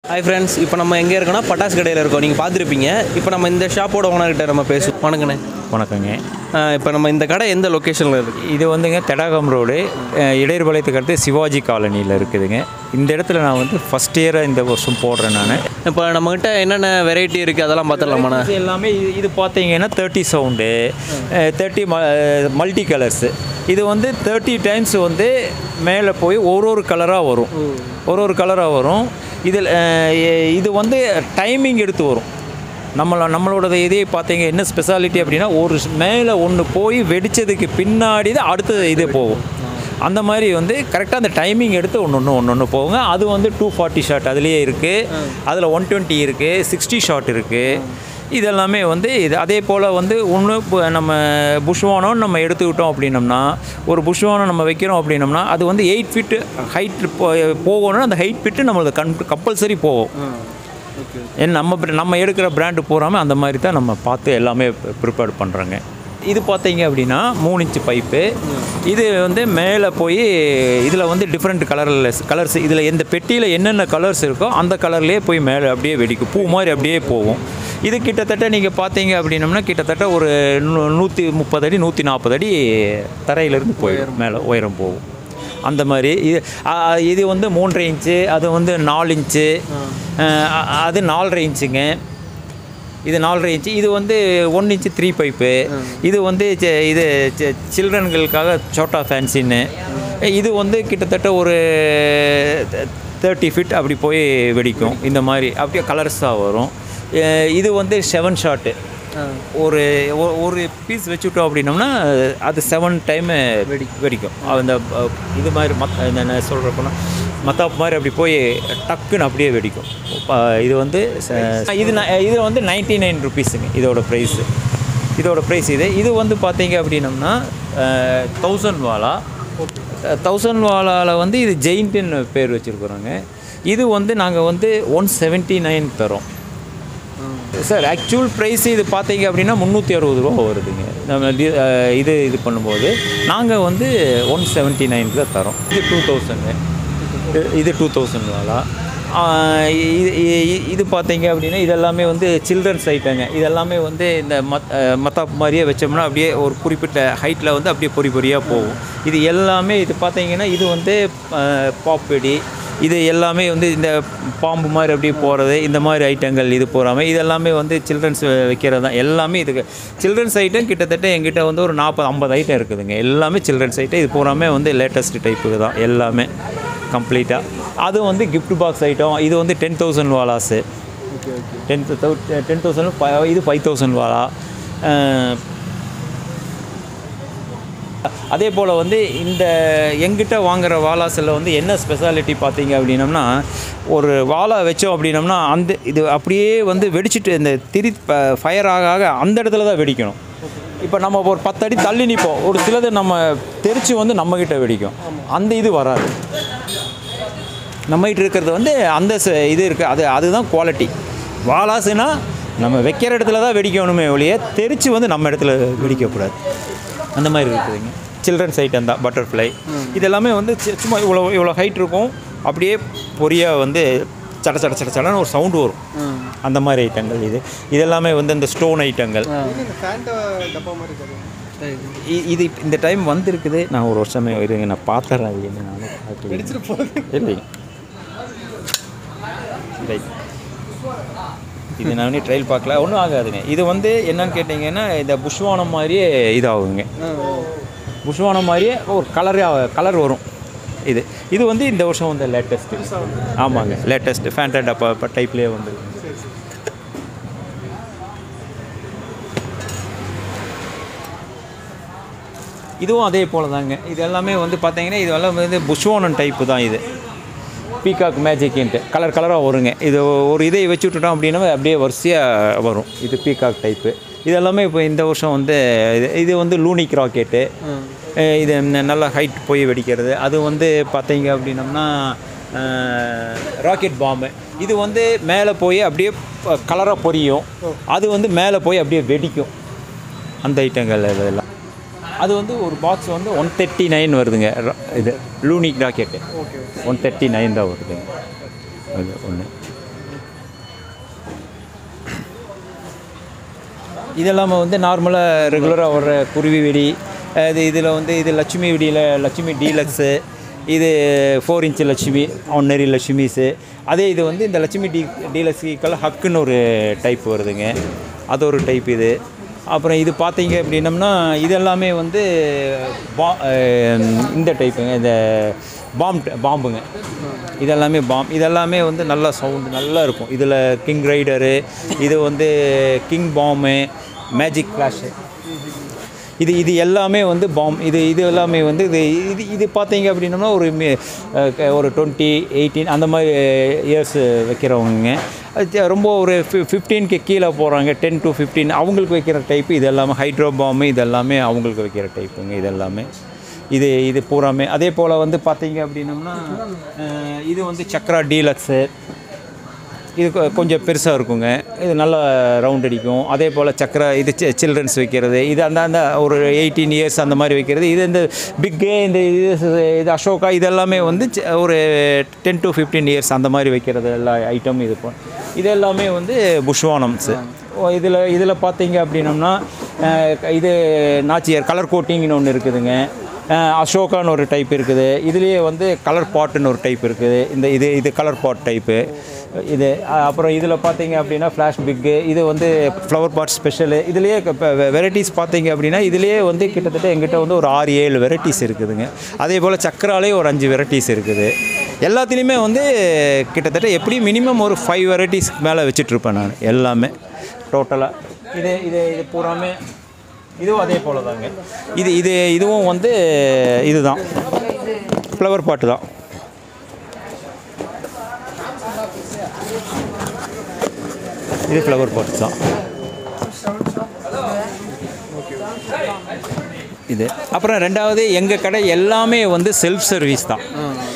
Hi friends இப்போ நம்ம எங்கே இருக்கோம்னா பட்டாசு கடையில் இருக்கோம் நீங்கள் பார்த்துருப்பீங்க இப்போ நம்ம இந்த ஷாப்போட ஓனர்கிட்ட நம்ம பேசுவோம் வணக்கண்ணே வணக்கங்க ஆஹ் இப்போ நம்ம இந்த கடை எந்த லொக்கேஷனில் இருக்குது இது வந்துங்க தெடாகம் ரோடு அஹ், இடையர்பாளையத்துக்கு அடுத்து சிவாஜி காலனியில் இருக்குதுங்க இந்த இடத்துல நான் வந்து ஃபஸ்ட் இயராக இந்த வருஷம் போடுறேன் நான் இப்போ நம்மக்கிட்ட என்னென்ன வெரைட்டி இருக்குது அதெல்லாம் பார்த்துடலாமாண்ணே இது எல்லாமே இது இது பார்த்தீங்கன்னா thirty sound thirty multi colours இது வந்து தேர்ட்டி டைம்ஸ் வந்து மேலே போய் ஒரு ஒரு கலராக வரும் ஒரு ஒரு கலராக வரும் இதில் அஹ், எ- இது வந்து டைமிங் எடுத்து வரும் நம்மள நம்மளோட இதே பார்த்தீங்க என்ன ஸ்பெஷாலிட்டி அப்படின்னா ஒரு ஸ்- மேலே ஒன்று போய் வெடித்ததுக்கு பின்னாடி தான் அடுத்தது இது போகும் அந்த மாதிரி வந்து கரெக்டாக அந்த டைமிங் எடுத்து ஒன்று ஒன்று ஒன்று ஒன்று போகுங்க அது வந்து டூ ஃபார்ட்டி ஷாட் அதுலேயே இருக்குது அதில் ஒன் டுவெண்ட்டி இருக்குது சிக்ஸ்டி ஷாட் இருக்குது இதெல்லாமே வந்து இது அதே போல் வந்து ஒன்று நம்ம புஷ்வானம் நம்ம எடுத்துக்கிட்டோம் அப்படின்னம்னா ஒரு புஷ்வானம் நம்ம வைக்கிறோம் அப்படின்னம்னா அது வந்து எயிட் ஃபீட்டு ஹைட் போகணும்னா அந்த ஹைட் ஃபிட்டு நம்மளுக்கு கண் கம்பல்சரி போகும் ஏன்னா நம்ம br- நம்ம எடுக்கிற பிராண்டு பூராமே அந்த மாதிரி தான் நம்ம பார்த்து எல்லாமே ப்ரிப்பேர் பண்ணுறோங்க இது பார்த்தீங்க அப்படின்னா மூணு இன்ச்சு பைப்பு இது வந்து மேலே போய் இதில் வந்து டிஃப்ரெண்ட் கலரில் கலர்ஸ் இதில் எந்த பெட்டியில் என்னென்ன கலர்ஸ் இருக்கோ அந்த கலர்லேயே போய் மேலே அப்படியே வெடிக்கும் பூ மாதிரி அப்படியே போகும் இது கிட்டத்தட்ட நீங்கள் பார்த்தீங்க அப்படின்னம்னா கிட்டத்தட்ட ஒரு நூ- நூற்றி முப்பது அடி நூற்றி நாற்பது அடி தரையிலேருந்து போயிடும் மேலே உயரம் போகும் அந்த மாதிரி இது ஆ, இது வந்து மூன்றரை இன்ச்சு அது வந்து நாலு இன்ச்சு அ, அது நாலரை இன்ச்சுங்க இது நாலரை இன்ச்சு இது வந்து ஒன் இன்ச்சு த்ரீ பைப்பு இது வந்து சி- இது சில்ட்ரன்களுக்காக சோட்டா ஃபேன்சின்னு இது வந்து கிட்டத்தட்ட ஒரு தேர்ட்டி ஃபிட் அப்படி போய் வெடிக்கும் இந்த மாதிரி அப்படியே கலர்ஸாக வரும் அஹ் இது வந்து செவன் ஷாட்டு ஒரு ஒ- ஒரு பீஸ் வச்சுட்டோம் அப்படின்னோம்னா அது செவன் டைமு வெடி வெடிக்கும் அந்த அஹ், இது மாதிரி மத் என்ன சொல்கிறப்போனா மத்தாப் மாதிரி அப்படி போய் டக்குன்னு அப்படியே வெடிக்கும் ப- இது வந்து ச- இது ந- இது வந்து நைன்ட்டி நைன் ருபீஸுங்க இதோட ப்ரைஸு இதோட ப்ரைஸ் இது இது வந்து பார்த்தீங்க அப்படின்னம்னா தௌசண்ட் வாலா தௌசண்ட் வாலாவில் வந்து இது ஜெயின்ட்டுன்னு பேர் வச்சுருக்குறோங்க இது வந்து நாங்கள் வந்து ஒன் செவன்ட்டி நைன் தரோம் சார் ஆக்சுவல் ப்ரைஸ் இது பார்த்தீங்க அப்படின்னா முந்நூற்றி அறுபது ரூபா வருதுங்க நம்ம டி- அஹ் இது இது பண்ணும்போது நாங்கள் வந்து ஒன் செவன்ட்டி நைனுக்கு தான் தரோம் இது டூ தௌசண்ட் இது டூ தௌசண்ட் வாலா ஆஹ் இது இ- இது பார்த்தீங்க அப்படின்னா இதெல்லாமே வந்து சில்ட்ரன்ஸ் ஐட்டங்க இதெல்லாமே வந்து இந்த மத் அஹ் மத்தாப் மாதிரியே வச்சோம்னா அப்படியே ஒரு குறிப்பிட்ட ஹைட்டில் வந்து அப்படியே பொறி பொறியாக போகும் இது எல்லாமே இது பார்த்தீங்கன்னா இது வந்து பாப்பெடி இது எல்லாமே வந்து இந்த பாம்பு மாதிரி அப்படியே போகிறது இந்த மாதிரி ஐட்டங்கள் இது போகாமல் இது எல்லாமே வந்து சில்ட்ரன்ஸ் வைக்கிறது தான் எல்லாமே இதுக்கு சில்ட்ரன்ஸ் ஐட்டம் கிட்டத்தட்ட எங்கிட்ட வந்து ஒரு நாற்பது ஐம்பது ஐட்டம் இருக்குதுங்க எல்லாமே சில்ட்ரன்ஸ் ஐட்டம் இது பூராமே வந்து லேட்டஸ்ட் டைப்புக்கு தான் எல்லாமே கம்ப்ளீட்டாக அது வந்து gift பாக்ஸ் ஐட்டம் இது வந்து டென் தௌசண்ட் வாலாஸு டென் தௌ டென் தௌசண்ட் இது ஃபைவ் தௌசண்ட் வாலா அஹ், அதே போல் வந்து இந்த எங்கிட்ட வாங்குற வாலாஸில் வந்து என்ன ஸ்பெஷாலிட்டி பார்த்தீங்க அப்படின்னம்னா ஒரு வாழை வச்சோம் அப்படின்னம்னா அந்த இது அப்படியே வந்து வெடிச்சிட்டு இந்த திரி ஃபயர் ஆக ஆக அந்த இடத்துல தான் வெடிக்கணும் இப்போ நம்ம ஒரு பத்து அடி தள்ளி நிற்போம் ஒரு சிலது நம்ம தெரிச்சு வந்து நம்மக்கிட்ட வெடிக்கும் அந்த இது வராது நம்மகிட்ட இருக்கிறது வந்து அந்த ச- இது இருக்குது அது அதுதான் குவாலிட்டி வாலாசுனா நம்ம வைக்கிற இடத்துல தான் வெடிக்கணுமே ஒழிய தெரிச்சு வந்து நம்ம இடத்துல வெடிக்கக்கூடாது அந்த மாதிரி இருக்குதுங்க சில்ட்ரன்ஸ் ஐட்டம் தான் பட்டர்ஃப்ளை இது எல்லாமே வந்து சி- சும்மா இவ்வளோ இவ்வளோ ஹைட் இருக்கும் அப்படியே பொரியாக வந்து சட சட சட சடன்னு ஒரு சவுண்டு வரும் அந்த மாதிரி ஐட்டங்கள் இது இது எல்லாமே வந்து இந்த ஸ்டோன் ஐட்டங்கள் இ- இது இப்ப இந்த டைம் வந்திருக்குது நான் ஒரு வருஷமே இருங்க நான் பார்த்துறேன் அது என்ன நானும் பார்க்கல. இல்லைங்க ரைட் இது நான் இன்னும் ட்ரையல் பார்க்கல ஒன்றும் ஆகாதுங்க இது வந்து என்னன்னு கேட்டிங்கன்னா இந்த புஷ்வானம் மாதிரியே இதாகுங்க புஷ்வானம் மாதிரியே ஒரு கலரே கலர் வரும் இது இது வந்து இந்த வருஷம் வந்து லேட்டஸ்ட்டு ஆமாங்க லேட்டஸ்ட்டு ஃபேண்டட் டப்பா டைப்லேயே வந்து இதுவும் அதே போல் தாங்க இது எல்லாமே வந்து பார்த்தீங்கன்னா இது எல்லாம் வந்து புஷ்வானன் டைப்பு தான் இது பீகாக் மேஜிக்கின்ட்டு கலர் கலராக வருங்க இது ஒரு இதை வச்சு விட்டுட்டோம் அப்படின்னா அப்படியே வரிசையாக வரும் இது பீகாக் டைப்பு இது எல்லாமே இப்போ இந்த வருஷம் வந்து இது இது வந்து லூனிக் ராக்கெட்டு இது ந- நல்ல ஹைட் போய் வெடிக்கிறது அது வந்து பார்த்தீங்க அப்படின்னம்னா ராக்கெட் பாம்பு இது வந்து மேலே போய் அப்படியே கலராக பொரியும் அது வந்து மேலே போய் அப்படியே வெடிக்கும் அந்த ஐட்டங்கள் இதெல்லாம் அது வந்து ஒரு பாக்ஸ் வந்து ஒன் தேர்ட்டி நைன் வருதுங்க ர- இது லூனிக் ராக்கெட்டு ஒன் தேர்ட்டி நைன் தான் வருதுங்க அது ஒன்று இதெல்லாம் வந்து நார்மலாக ரெகுலராக வர்ற குருவி வெடி இது இதில் வந்து இது லட்சுமி வெடியில் லட்சுமி டீலக்ஸு இது ஃபோர் இன்ச் லட்சுமி ஒன்னரி லட்சுமிஸு அதே இது வந்து இந்த லட்சுமி டி டீலக்ஸிக்கெல்லாம் ஹக்குன்னு ஒரு டைப் வருதுங்க அது ஒரு டைப் இது அப்புறம் இது பார்த்தீங்க அப்படின்னம்னா இது எல்லாமே வந்து பா அஹ் இந்த டைப்புங்க இந்த பாம் பாம்புங்க இதெல்லாமே பாம் இதெல்லாமே வந்து நல்லா சவுண்டு நல்லா இருக்கும் இதில் கிங் ரைடரு இது வந்து கிங் பாம்பு மேஜிக் ஃப்ளாஷு இது இது எல்லாமே வந்து பாம் இது இது எல்லாமே வந்து இது இது இது பார்த்தீங்க அப்படின்னம்னா ஒரு மி- அஹ் க- ஒரு டுவெண்ட்டி எயிட்டீன் அந்த மாதிரி இயர்ஸ் வைக்கிறவங்க அது ஜ- ரொம்ப ஒரு ஃபி ஃபிஃப்டீனுக்கு கீழே போகிறாங்க டென் டு ஃபிஃப்டீன் அவங்களுக்கு வைக்கிற டைப்பு இது எல்லாமே ஹைட்ரோ பாம்பு இது எல்லாமே அவங்களுக்கு வைக்கிற டைப்புங்க இது எல்லாமே இது இது பூராமே அதே போல் வந்து பார்த்தீங்க அப்படின்னம்னா அஹ் இது வந்து சக்ரா டீலக்ஸு இது கொ- கொஞ்சம் பெருசாக இருக்குங்க இது நல்லா ரவுண்ட் அடிக்கும் அதே போல் சக்கரை இது சில்ட்ரன்ஸ் வைக்கிறது இது அந்த அந்த ஒரு எயிட்டீன் இயர்ஸ் அந்த மாதிரி வைக்கிறது இது இந்த பிக்கு இந்த இது இது அசோகா இதெல்லாமே வந்து சி- ஒரு டென் டு ஃபிஃப்டீன் இயர்ஸ் அந்த மாதிரி வைக்கிறது எல்லா ஐட்டம் இது போ- இது எல்லாமே வந்து புஷ்வானம்ஸு இதில் இதில் பார்த்தீங்க அப்படின்னம்னா அஹ், இது நாச்சியார் கலர் கோட்டிங்னு ஒன்று இருக்குதுங்க அஹ், அசோகான்னு ஒரு டைப் இருக்குது இதுலேயே வந்து கலர் பாட்டுன்னு ஒரு டைப் இருக்குது இந்த இது இது கலர் பாட் டைப்பு இது அஹ், அப்புறம் இதில் பார்த்தீங்க அப்படின்னா ஃப்ளாஷ் பிக்கு இது வந்து ஃப்ளவர் பாட் ஸ்பெஷலு இதுலேயே இப்போ வெரைட்டிஸ் பார்த்தீங்க அப்படின்னா இதுலேயே வந்து கிட்டத்தட்ட எங்கிட்ட வந்து ஒரு ஆறு ஏழு வெரைட்டிஸ் இருக்குதுங்க அதே போல் சக்கராலே ஒரு அஞ்சு வெரைட்டிஸ் இருக்குது எல்லாத்துலேயுமே வந்து கிட்டத்தட்ட எப்படி மினிமம் ஒரு ஃபைவ் வெரைட்டிஸ்க்கு மேலே வச்சிட்ருப்பேன் நான் எல்லாமே டோட்டலாக இது இது இது பூராமே இதுவும் அதே போல் தாங்க இது இது இதுவும் வந்து இதுதான் ஃப்ளவர் பாட்டு தான் இது ஃப்ளவர் பாட்டு தான் இது அப்புறம் ரெண்டாவது எங்கள் கடை எல்லாமே வந்து செல்ஃப் சர்வீஸ் தான்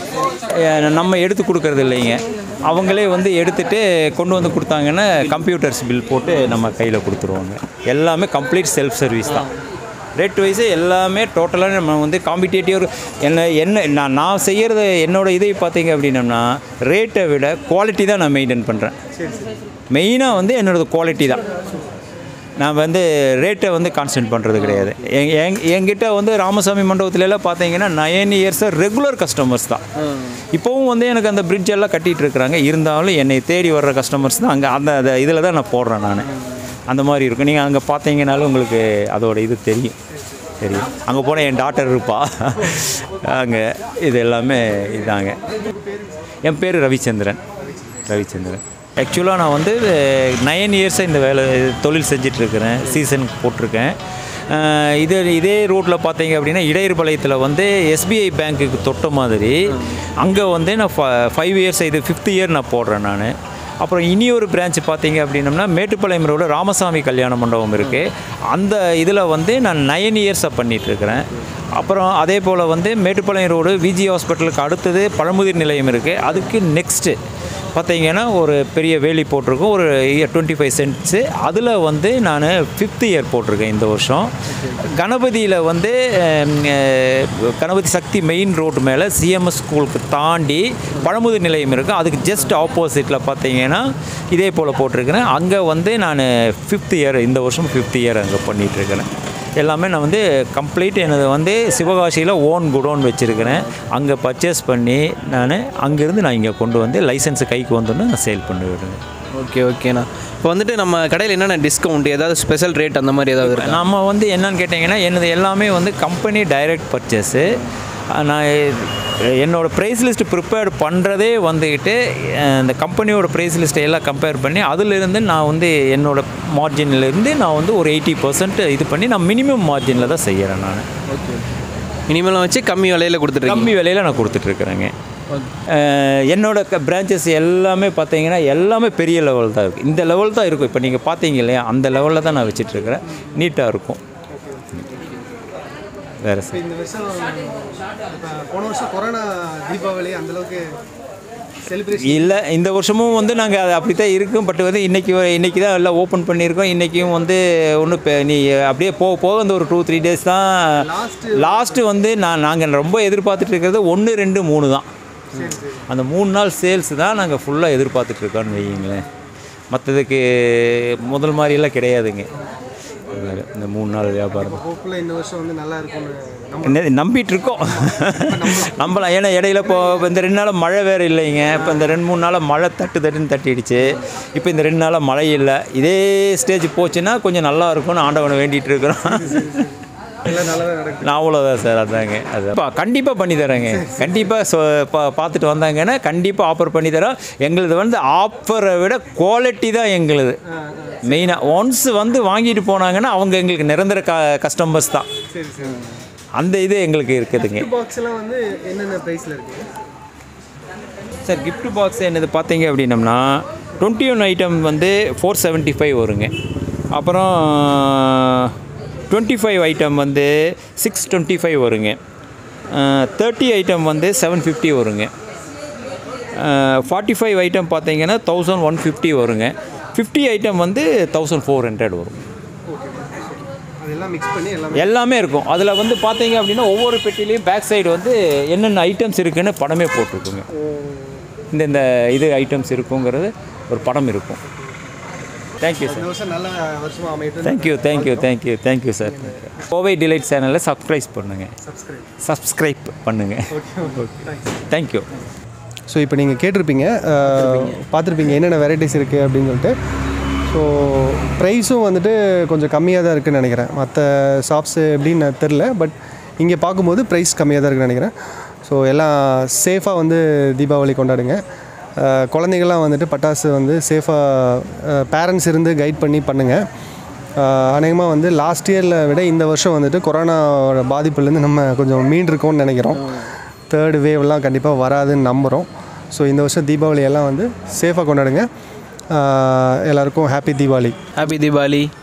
அஹ் நம்ம எடுத்து கொடுக்கறது இல்லைங்க அவங்களே வந்து எடுத்துட்டு கொண்டு வந்து கொடுத்தாங்கன்னா கம்ப்யூட்டர்ஸ் பில் போட்டு நம்ம கையில் கொடுத்துருவாங்க எல்லாமே கம்ப்ளீட் செல்ஃப் சர்வீஸ் தான் ரேட் வைஸு எல்லாமே டோட்டலாக நம்ம வந்து காம்படிட்டிவ் என்ன என்ன நான் நான் செய்கிறது என்னோட இதை பார்த்தீங்க அப்படின்னம்னா ரேட்டை விட குவாலிட்டி தான் நான் மெயின்டைன் பண்ணுறேன் மெயினாக வந்து என்னோடது குவாலிட்டி தான் நான் வந்து ரேட்டை வந்து கான்ஸ்டன்ட் பண்ணுறது கிடையாது எங் எங் என்கிட்ட வந்து ராமசாமி மண்டபத்துல எல்லாம் பார்த்தீங்கன்னா நயன் இயர்ஸாக ரெகுலர் கஸ்டமர்ஸ் தான் இப்போவும் வந்து எனக்கு அந்த பிரிட்ஜ் எல்லாம் கட்டிகிட்டு இருக்கிறாங்க இருந்தாலும் என்னை தேடி வர்ற கஸ்டமர்ஸ் தான் அங்கே அந்த இதில் தான் நான் போடுறேன் நான் அந்த மாதிரி இருக்கும் நீங்கள் அங்கே பார்த்தீங்கனாலும் உங்களுக்கு அதோட இது தெரியும் தெரியும் அங்கே போனால் என் டாட்டர் இருப்பா அங்கே இது எல்லாமே இதாங்க என் பேர் ரவிச்சந்திரன் ரவிச்சந்திரன் ஆக்சுவலாக நான் வந்து நைன் இயர்ஸாக இந்த வேலை தொழில் செஞ்சிட்ருக்கிறேன் சீசனுக்கு போட்டிருக்கேன் அஹ் இது இதே ரூட்டில் பார்த்தீங்க அப்படின்னா இடையர்பாளையத்தில் வந்து எஸ்பிஐ பேங்க்குக்கு தொட்ட மாதிரி அங்கே வந்து நான் ஃபைவ் இயர்ஸ் இது ஃபிஃப்த் இயர் நான் போடுறேன் நான் அப்புறம் இனி ஒரு பிரான்ச் பார்த்தீங்க அப்படின்னம்னா மேட்டுப்பாளையம் ரோடு ராமசாமி கல்யாண மண்டபம் இருக்குது அந்த இதில் வந்து நான் நைன் இயர்ஸாக பண்ணிகிட்ருக்கிறேன் அப்புறம் அதே போல் வந்து மேட்டுப்பாளையம் ரோடு விஜி ஹாஸ்பிட்டலுக்கு அடுத்தது பழமுதிர் நிலையம் இருக்குது அதுக்கு நெக்ஸ்ட்டு பார்த்தீங்கன்னா ஒரு பெரிய வேலி போட்டிருக்கோம் ஒரு டுவெண்ட்டி ஃபைவ் சென்ட்ஸு அதில் வந்து நான் ஃபிஃப்த் இயர் போட்டிருக்கேன் இந்த வருஷம் கணபதியில் வந்து ஹம், அஹ், கணபதி சக்தி மெயின் ரோடு மேலே சிஎம்எஸ் ஸ்கூலுக்கு தாண்டி பழமுதிர் நிலையம் இருக்குது அதுக்கு ஜஸ்ட் ஆப்போசிட்டில் பார்த்தீங்கன்னா இதே போல் போட்டிருக்கிறேன் அங்கே வந்து நான் ஃபிஃப்த் இயர் இந்த வருஷம் ஃபிஃப்த் இயர் அங்கே பண்ணிகிட்ருக்கிறேன் எல்லாமே நான் வந்து கம்ப்ளீட் எனது வந்து சிவகாசியில் ஓன் குடோன் வச்சுருக்கிறேன் அங்கே பர்ச்சேஸ் பண்ணி நான் அங்கேருந்து நான் இங்கே கொண்டு வந்து லைசன்ஸ் கைக்கு வந்தோன்னே நான் சேல் பண்ணி விடுவேன் ஓகே ஓகேண்ணா இப்போ வந்துட்டு நம்ம கடையில் என்னென்ன டிஸ்கவுண்ட் ஏதாவது ஸ்பெஷல் ரேட் அந்த மாதிரி ஏதாவது இருக்கா நம்ம வந்து என்னன்னு கேட்டிங்கன்னா எனது எல்லாமே வந்து கம்பெனி டைரக்ட் பர்ச்சேஸு நான் என்னோட ப்ரைஸ் லிஸ்ட் ப்ரிப்பேர் பண்ணுறதே வந்துக்கிட்டு அஹ், இந்த கம்பெனியோட ப்ரைஸ் லிஸ்ட்டை எல்லாம் கம்பேர் பண்ணி அதிலிருந்து நான் வந்து என்னோட மார்ஜின்லேருந்து நான் வந்து ஒரு எயிட்டி பர்சன்ட் இது பண்ணி நான் மினிமம் மார்ஜினில் தான் செய்கிறேன் நான் ஓகே மினிமம் வச்சு கம்மி விலையில் கொடுத்துட்ருக்கீங்க கம்மி விலையில் நான் கொடுத்துட்ருக்குறேங்க என்னோட பிரான்ச்சஸ் எல்லாமே பார்த்தீங்கன்னா எல்லாமே பெரிய லெவல் தான் இருக்குது இந்த லெவல் தான் இருக்கும் இப்போ நீங்கள் பார்த்தீங்க இல்லையா அந்த லெவலில் தான் நான் வச்சிட்ருக்கிறேன் நீட்டாக இருக்கும் வேறு சார் இந்த வருஷம் இப்போ போன வருஷம் கொரோனா தீபாவளி அந்தளவுக்கு செலிப்ரேஷன் இல்லை இந்த வருஷமும் வந்து நாங்கள் அது அப்படி தான் இருக்கும் பட் வந்து இன்றைக்கி இன்றைக்கி தான் எல்லாம் ஓப்பன் பண்ணியிருக்கோம் இன்றைக்கும் வந்து ஒன்றும் இப்போ நீ அப்படியே போக போக அந்த ஒரு டூ த்ரீ டேஸ் தான் லாஸ்ட்டு வந்து நான் நாங்கள் ரொம்ப எதிர்பார்த்துட்டு இருக்கிறது ஒன்று ரெண்டு மூணு தான் அந்த மூணு நாள் சேல்ஸ் தான் நாங்கள் ஃபுல்லாக எதிர்பார்த்துட்ருக்கோன்னு வையுங்களேன் மற்றதுக்கு முதல் மாதிரியெல்லாம் கிடையாதுங்க மூணு நாள் வியாபாரம் ஹோப்பில் இந்த வருஷம் வந்து நல்லா இருக்கும்னு நம்ம என்ன- நம்பிட்டு இருக்கோம் நம்பலாம் ஏன்னா இடையில இப்போ இந்த ரெண்டு நாளாக மழை வேறு இல்லைங்க இப்போ இந்த ரெண்டு மூணு நாளாக மழை தட்டு தட்டுன்னு தட்டிடுச்சு இப்போ இந்த ரெண்டு நாளாக மழை இல்லை இதே ஸ்டேஜ் போச்சுன்னா கொஞ்சம் நல்லா இருக்கும்னு ஆண்டவனை வேண்டிகிட்டு இருக்கிறோம் எல்லாம் நல்லதாக நடக்கும் நான் அவ்வளோதான் சார் அதாங்க அது கண்டிப்பாக பண்ணி தரேங்க கண்டிப்பாக சொ பா பார்த்துட்டு வந்தாங்கன்னா கண்டிப்பாக ஆஃபர் பண்ணி தரோம் எங்களுது வந்து ஆஃபரை விட குவாலிட்டி தான் எங்களுது மெயினாக ஒன்ஸ் வந்து வாங்கிட்டு போனாங்கன்னா அவங்க எங்களுக்கு நிரந்தர க கஸ்டமர்ஸ் தான் சரி சரி அந்த இது எங்களுக்கு இருக்குதுங்க பாக்ஸ் எல்லாம் வந்து என்னென்ன ப்ரைஸில் இருக்குது சார் gift பாக்ஸ் என்னது பார்த்தீங்க அப்படின்னம்னா டுவெண்ட்டி ஒன் ஐட்டம் வந்து ஃபோர் செவன்ட்டி ஃபைவ் வருங்க அப்புறம் டுவெண்ட்டி ஃபைவ் ஐட்டம் வந்து சிக்ஸ் டுவெண்ட்டி ஃபைவ் வருங்க தேர்ட்டி ஐட்டம் வந்து செவன் ஃபிஃப்டி வருங்க ஃபார்ட்டி ஃபைவ் ஐட்டம் பார்த்தீங்கன்னா தௌசண்ட் ஒன் ஃபிஃப்டி வருங்க ஃபிஃப்டி ஐட்டம் வந்து தௌசண்ட் ஃபோர் ஹண்ட்ரட் வரும் அதெல்லாம் மிக்ஸ் பண்ணி எல்லாமே எல்லாமே இருக்கும் அதில் வந்து பார்த்தீங்க அப்படின்னா ஒவ்வொரு பெட்டிலையும் பேக் சைடு வந்து என்னென்ன ஐட்டம்ஸ் இருக்குன்னு படமே போட்டிருக்குங்க இந்த இந்த இது ஐட்டம்ஸ் இருக்குங்கிறது ஒரு படம் இருக்கும் தேங்க்யூ சார் இந்த வருஷம் நல்ல வருஷமாக அமையட்டும் thank you thank you thank you thank you sir Kovai delight சேனலை சப்ஸ்கிரைப் பண்ணுங்கள் சப்ஸ்கிரைப் சப்ஸ்கிரைப் பண்ணுங்கள் தேங்க்யூ ஸோ இப்போ நீங்கள் கேட்டிருப்பீங்க அஹ், பார்த்துருப்பீங்க என்னென்ன வெரைட்டிஸ் இருக்குது அப்படின்னு சொல்லிட்டு ஸோ ப்ரைஸும் வந்துட்டு கொஞ்சம் கம்மியாக தான் இருக்குன்னு நினைக்கிறேன் மற்ற ஷாப்ஸ் எப்படின்னு தெரில பட் இங்கே பார்க்கும்போது ப்ரைஸ் கம்மியாக தான் இருக்குன்னு நினைக்கிறேன் ஸோ எல்லாம் சேஃபாக வந்து தீபாவளி கொண்டாடுங்க அஹ், குழந்தைகள்லாம் வந்துட்டு பட்டாசு வந்து சேஃபாக பேரண்ட்ஸ் இருந்து கைட் பண்ணி பண்ணுங்கள் அநேகமாக வந்து லாஸ்ட் இயரில் விட இந்த வருஷம் வந்துட்டு கொரோனாவோட பாதிப்புலேருந்து நம்ம கொஞ்சம் மீண்டிருக்கோம்னு நினைக்கிறோம் தேர்ட் வேவ்லாம் கண்டிப்பாக வராதுன்னு நம்புகிறோம் ஸோ இந்த வருஷம் தீபாவளி எல்லாம் வந்து சேஃபாக கொண்டாடுங்க ஆஹ் எல்லாருக்கும் ஹாப்பி தீபாவளி ஹாப்பி தீபாவளி